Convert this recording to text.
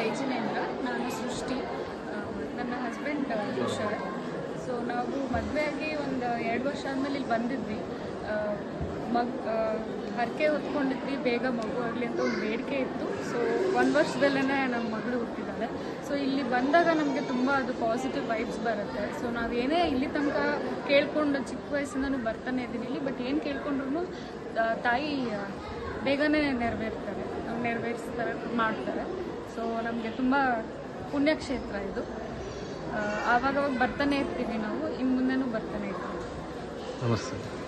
ಜಯಜಿನೇಂದ್ರ ನಾನು ಸೃಷ್ಟಿ ಆ, ನನ್ನ ಹಸ್ಬೆಂಡ್ ತುಷಾರ್ ಸೊ ನಾವು ಮದುವೆ ಆಗಿ ಒಂದು ಎರಡು ವರ್ಷ ಆದಮೇಲೆ ಇಲ್ಲಿ ಬಂದಿದ್ವಿ ಆ, ಮಗ್ ಆ, ಹರಕೆ ಹೊತ್ಕೊಂಡಿದ್ವಿ ಬೇಗ ಮಗು ಆಗಲಿ ಅಂತ ಒಂದು ಬೇಡಿಕೆ ಇತ್ತು ಸೊ ಒಂದು ವರ್ಷದಲ್ಲೇ ನಮ್ಮ ಮಗಳು ಹುಟ್ಟಿದ್ದಾಳೆ ಸೊ ಇಲ್ಲಿ ಬಂದಾಗ ನಮಗೆ ತುಂಬ ಅದು ಪಾಸಿಟಿವ್ ವೈಬ್ಸ್ ಬರುತ್ತೆ ಸೊ ನಾವು ಏನೇ ಇಲ್ಲಿ ತನಕ ಕೇಳ್ಕೊಂಡು ಚಿಕ್ಕ ವಯಸ್ಸಿಂದನೂ ಬರ್ತಾನೆ ಇದ್ದೀನಿ ಇಲ್ಲಿ ಬಟ್ ಏನು ಕೇಳ್ಕೊಂಡ್ರು ತಾಯಿ ಆ, ಬೇಗನೆ ನೆರವೇರ್ತಾರೆ ನಾವು ನೆರವೇರಿಸ್ತಾರೆ ಮಾಡ್ತಾರೆ ಸೊ ನಮಗೆ ತುಂಬ ಪುಣ್ಯಕ್ಷೇತ್ರ ಇದು ಆ, ಆವಾಗವಾಗ ಬರ್ತಾನೆ ಇರ್ತೀವಿ ನಾವು ಇನ್ನು ಮುಂದೆನೂ ಬರ್ತಾನೆ ಇರ್ತೀವಿ ನಮಸ್ತೆ